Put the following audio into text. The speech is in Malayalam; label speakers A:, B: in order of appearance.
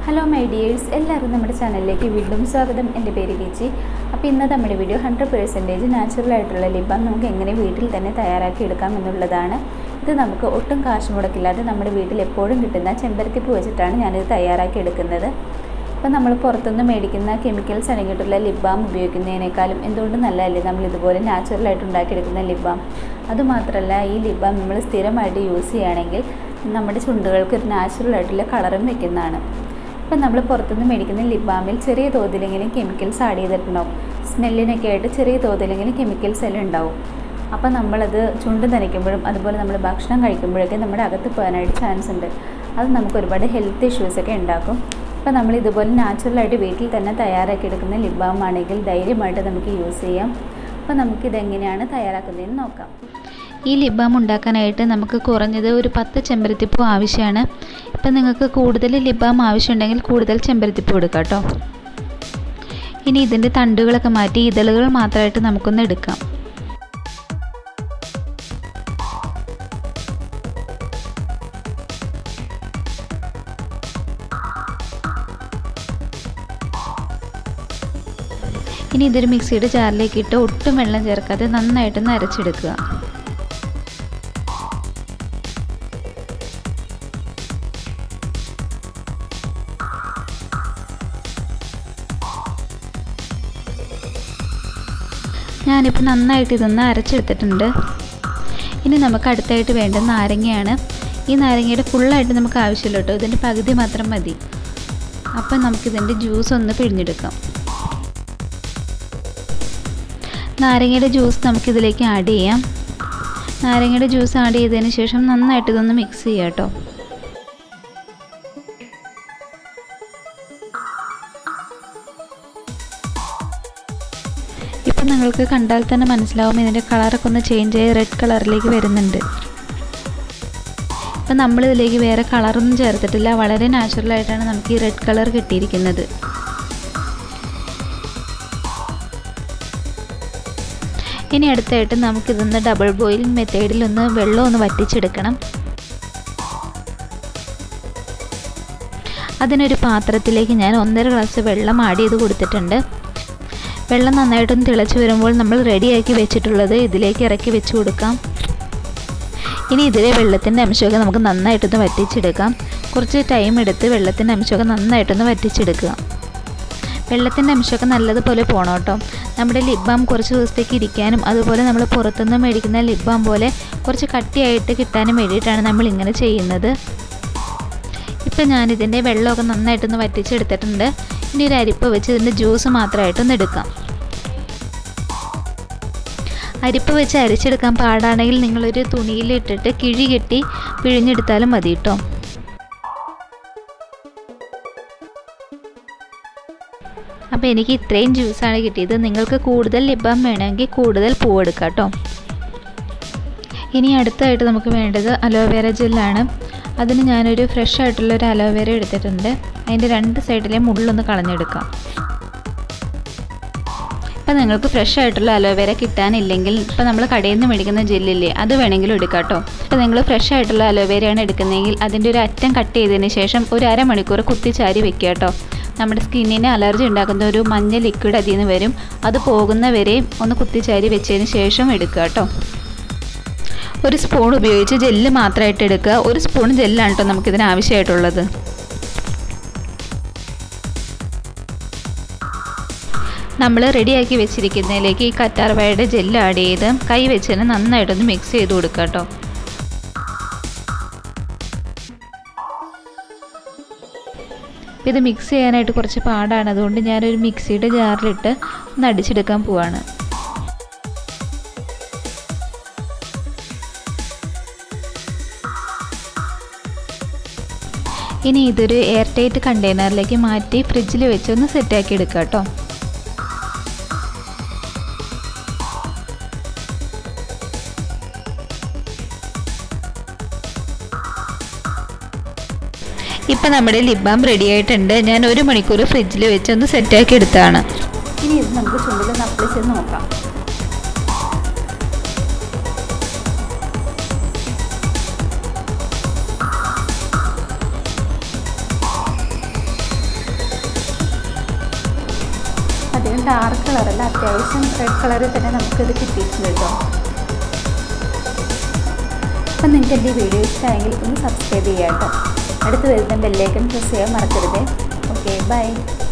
A: ഹലോ മൈ ഡിയേഴ്സ് എല്ലാവർക്കും നമ്മുടെ ചാനലിലേക്ക് വീണ്ടും സ്വാഗതം എൻ്റെ പേര് ഗീച്ചി അപ്പോൾ ഇന്നത്തെ നമ്മുടെ വീഡിയോ ഹൺഡ്രഡ് പെർസെൻറ്റേജ് നാച്ചുറൽ ആയിട്ടുള്ള ലിബാം നമുക്ക് എങ്ങനെ വീട്ടിൽ തന്നെ തയ്യാറാക്കി എടുക്കാം എന്നുള്ളതാണ് ഇത് നമുക്ക് ഒട്ടും കാശ് മുടക്കില്ലാതെ നമ്മുടെ വീട്ടിൽ എപ്പോഴും കിട്ടുന്ന ചെമ്പരത്തിപ്പൂ വെച്ചിട്ടാണ് ഞാനിത് തയ്യാറാക്കി എടുക്കുന്നത് അപ്പോൾ നമ്മൾ പുറത്തുനിന്ന് മേടിക്കുന്ന കെമിക്കൽസ് അടങ്ങിയിട്ടുള്ള ലിപ് ബാം ഉപയോഗിക്കുന്നതിനേക്കാളും എന്തുകൊണ്ട് നല്ലതല്ലേ നമ്മൾ ഇതുപോലെ നാച്ചുറലായിട്ട് ഉണ്ടാക്കിയെടുക്കുന്ന ലിപ് ബാം അതുമാത്രമല്ല ഈ ലിപ് ബാം നമ്മൾ സ്ഥിരമായിട്ട് യൂസ് ചെയ്യുകയാണെങ്കിൽ നമ്മുടെ ചുണ്ടുകൾക്ക് ഒരു നാച്ചുറൽ ആയിട്ടുള്ള കളറും വെക്കുന്നതാണ് ഇപ്പം നമ്മൾ പുറത്തുനിന്ന് മേടിക്കുന്ന ലിപ് ബാമിൽ ചെറിയ തോതിലെങ്കിലും കെമിക്കൽസ് ആഡ് ചെയ്തിട്ടുണ്ടാവും സ്മെല്ലിനൊക്കെ ആയിട്ട് ചെറിയ തോതിലെങ്കിലും കെമിക്കൽസ് എല്ലാം ഉണ്ടാവും അപ്പം നമ്മളത് ചുണ്ട് നനയ്ക്കുമ്പോഴും അതുപോലെ നമ്മൾ ഭക്ഷണം കഴിക്കുമ്പോഴൊക്കെ നമ്മുടെ അകത്ത് പോകാനായിട്ട് ചാൻസ് ഉണ്ട് അത് നമുക്ക് ഒരുപാട് ഹെൽത്ത് ഇഷ്യൂസൊക്കെ ഉണ്ടാക്കും അപ്പോൾ നമ്മൾ ഇതുപോലെ നാച്ചുറലായിട്ട് വീട്ടിൽ തന്നെ തയ്യാറാക്കി എടുക്കുന്ന ലിപ് ബാം ആണെങ്കിൽ ധൈര്യമായിട്ട് നമുക്ക് യൂസ് ചെയ്യാം അപ്പോൾ നമുക്കിതെങ്ങനെയാണ് തയ്യാറാക്കുന്നതെന്ന് നോക്കാം
B: ഈ ലിപ് ബാം ഉണ്ടാക്കാനായിട്ട് നമുക്ക് കുറഞ്ഞത് ഒരു പത്ത് ചെമ്പരത്തിപ്പൂ ആവശ്യമാണ് ഇപ്പം നിങ്ങൾക്ക് കൂടുതൽ ലിപ് ബാം ആവശ്യമുണ്ടെങ്കിൽ കൂടുതൽ ചെമ്പരത്തിപ്പൂ എടുക്കാം കേട്ടോ ഇനി ഇതിൻ്റെ തണ്ടുകളൊക്കെ മാറ്റി ഇതളുകൾ മാത്രമായിട്ട് നമുക്കൊന്ന് എടുക്കാം ഇനി ഇതൊരു മിക്സിയുടെ ജാറിലേക്ക് ഇട്ട് ഒട്ടും വെള്ളം ചേർക്കാതെ നന്നായിട്ടൊന്ന് അരച്ചെടുക്കുക ഞാനിപ്പോൾ നന്നായിട്ട് ഇതൊന്ന് അരച്ചെടുത്തിട്ടുണ്ട് ഇനി നമുക്ക് അടുത്തായിട്ട് വേണ്ട നാരങ്ങയാണ് ഈ നാരങ്ങയുടെ ഫുള്ളായിട്ട് നമുക്ക് ആവശ്യമില്ല കേട്ടോ ഇതിൻ്റെ പകുതി മാത്രം മതി അപ്പം നമുക്കിതിൻ്റെ ജ്യൂസ് ഒന്ന് പിഴിഞ്ഞെടുക്കാം നാരങ്ങയുടെ ജ്യൂസ് നമുക്കിതിലേക്ക് ആഡ് ചെയ്യാം നാരങ്ങയുടെ ജ്യൂസ് ആഡ് ചെയ്തതിന് ശേഷം നന്നായിട്ട് ഇതൊന്ന് മിക്സ് ചെയ്യാം കേട്ടോ ഇപ്പം നിങ്ങൾക്ക് കണ്ടാൽ തന്നെ മനസ്സിലാവും ഇതിൻ്റെ കളറൊക്കെ ഒന്ന് ചേഞ്ച് ആയി റെഡ് കളറിലേക്ക് വരുന്നുണ്ട് ഇപ്പം നമ്മളിതിലേക്ക് വേറെ കളറൊന്നും ചേർത്തിട്ടില്ല വളരെ നാച്ചുറലായിട്ടാണ് നമുക്ക് ഈ റെഡ് കളർ കിട്ടിയിരിക്കുന്നത് ഇനി അടുത്തായിട്ട് നമുക്കിതൊന്ന് ഡബിൾ ബോയിലിംഗ് മെത്തേഡിൽ ഒന്ന് വെള്ളം ഒന്ന് വറ്റിച്ചെടുക്കണം അതിനൊരു പാത്രത്തിലേക്ക് ഞാൻ ഒന്നര ഗ്ലാസ് വെള്ളം ആഡ് ചെയ്ത് കൊടുത്തിട്ടുണ്ട് വെള്ളം നന്നായിട്ടൊന്ന് തിളച്ച് വരുമ്പോൾ നമ്മൾ റെഡിയാക്കി വെച്ചിട്ടുള്ളത് ഇതിലേക്ക് ഇറക്കി വെച്ച് കൊടുക്കാം ഇനി ഇതിലെ വെള്ളത്തിൻ്റെ അംശമൊക്കെ നമുക്ക് നന്നായിട്ടൊന്ന് വറ്റിച്ചെടുക്കാം കുറച്ച് ടൈം എടുത്ത് വെള്ളത്തിൻ്റെ അംശമൊക്കെ നന്നായിട്ടൊന്ന് വറ്റിച്ചെടുക്കുക വെള്ളത്തിൻ്റെ അംശമൊക്കെ നല്ലതുപോലെ പോകണം കേട്ടോ നമ്മുടെ ലിപ് ബാം കുറച്ച് ദിവസത്തേക്ക് ഇരിക്കാനും അതുപോലെ നമ്മൾ പുറത്തുനിന്ന് മേടിക്കുന്ന ലിപ് ബാം പോലെ കുറച്ച് കട്ടിയായിട്ട് കിട്ടാനും വേണ്ടിയിട്ടാണ് നമ്മൾ ഇങ്ങനെ ചെയ്യുന്നത് ഇപ്പം ഞാനിതിൻ്റെ വെള്ളമൊക്കെ നന്നായിട്ടൊന്ന് വറ്റിച്ചെടുത്തിട്ടുണ്ട് ഇനി ഒരു അരിപ്പ വെച്ച് ഇതിൻ്റെ ജ്യൂസ് മാത്രമായിട്ടൊന്ന് എടുക്കാം അരിപ്പ വെച്ച് അരിച്ചെടുക്കാൻ പാടാണെങ്കിൽ നിങ്ങളൊരു തുണിയിലിട്ടിട്ട് കിഴി കെട്ടി പിഴിഞ്ഞെടുത്താലും മതി കേട്ടോ അപ്പോൾ എനിക്ക് ഇത്രയും ജ്യൂസാണ് കിട്ടിയത് നിങ്ങൾക്ക് കൂടുതൽ ലിബാം വേണമെങ്കിൽ കൂടുതൽ പൂവെടുക്കാം കേട്ടോ ഇനി അടുത്തായിട്ട് നമുക്ക് വേണ്ടത് അലോവേര ജെല്ലാണ് അതിന് ഞാനൊരു ഫ്രഷ് ആയിട്ടുള്ള ഒരു അലോവേര എടുത്തിട്ടുണ്ട് അതിൻ്റെ രണ്ട് സൈഡിലെ മുള്ളൊന്ന് കളഞ്ഞെടുക്കാം ഇപ്പം നിങ്ങൾക്ക് ഫ്രഷ് ആയിട്ടുള്ള അലോവേര കിട്ടാനില്ലെങ്കിൽ ഇപ്പോൾ നമ്മൾ കടയിൽ നിന്ന് മേടിക്കുന്ന ജെല്ലില്ലേ അത് വേണമെങ്കിലും എടുക്കാം കേട്ടോ ഇപ്പോൾ നിങ്ങൾ ഫ്രഷ് ആയിട്ടുള്ള അലോവേരയാണ് എടുക്കുന്നതെങ്കിൽ അതിൻ്റെ ഒരു അറ്റം കട്ട് ചെയ്തതിന് ശേഷം ഒരു അരമണിക്കൂർ കുത്തിച്ചാരി വെക്കുക കേട്ടോ നമ്മുടെ സ്കിന്നിന് അലർജി ഉണ്ടാക്കുന്ന ഒരു മഞ്ഞ ലിക്വിഡ് അതിൽ നിന്ന് വരും അത് പോകുന്നവരെയും ഒന്ന് കുത്തിച്ചാരി വെച്ചതിന് ശേഷം എടുക്കുക കേട്ടോ ഒരു സ്പൂൺ ഉപയോഗിച്ച് ജെല്ല് മാത്രമായിട്ട് എടുക്കുക ഒരു സ്പൂൺ ജെല്ലാണ് കേട്ടോ നമുക്കിതിന് ആവശ്യമായിട്ടുള്ളത് നമ്മൾ റെഡിയാക്കി വെച്ചിരിക്കുന്നതിലേക്ക് ഈ കറ്റാർവാഴയുടെ ജെല്ല് ആഡ് ചെയ്ത് കൈ വെച്ചതിന് നന്നായിട്ടൊന്ന് മിക്സ് ചെയ്ത് കൊടുക്കുക കേട്ടോ ഇത് മിക്സ് ചെയ്യാനായിട്ട് കുറച്ച് പാടാണ് അതുകൊണ്ട് ഞാനൊരു മിക്സിയുടെ ജാറിലിട്ട് ഒന്ന് അടിച്ചെടുക്കാൻ പോവാണ് ഇനി ഇതൊരു എയർ ടൈറ്റ് കണ്ടെയ്നറിലേക്ക് മാറ്റി ഫ്രിഡ്ജിൽ വെച്ച് ഒന്ന് സെറ്റാക്കി എടുക്കുക കേട്ടോ ഇപ്പം നമ്മുടെ ലിപ് ബാം റെഡി ആയിട്ടുണ്ട് ഞാൻ ഒരു മണിക്കൂർ ഫ്രിഡ്ജിൽ വെച്ച് ഒന്ന് സെറ്റാക്കി എടുത്താണ്
A: ഇനി ഇത് നമുക്ക് ചുണ്ടിലൊന്ന് അപ്ലൈ ചെയ്ത് നോക്കാം ഡാർക്ക് കളറല്ല അത്യാവശ്യം റെഡ് കളറിൽ തന്നെ നമുക്കിത് കിട്ടിയിട്ടുണ്ട് കേട്ടോ അപ്പം നിങ്ങൾക്ക് എൻ്റെ ഈ വീഡിയോ ഇഷ്ടമായെങ്കിൽ ഒന്ന് സബ്സ്ക്രൈബ് ചെയ്യാം കേട്ടോ അടുത്ത് വരുന്ന ബെല്ലേക്കൻ പ്രസ് ചെയ്യാൻ മറക്കരുതേ ഓക്കെ ബൈ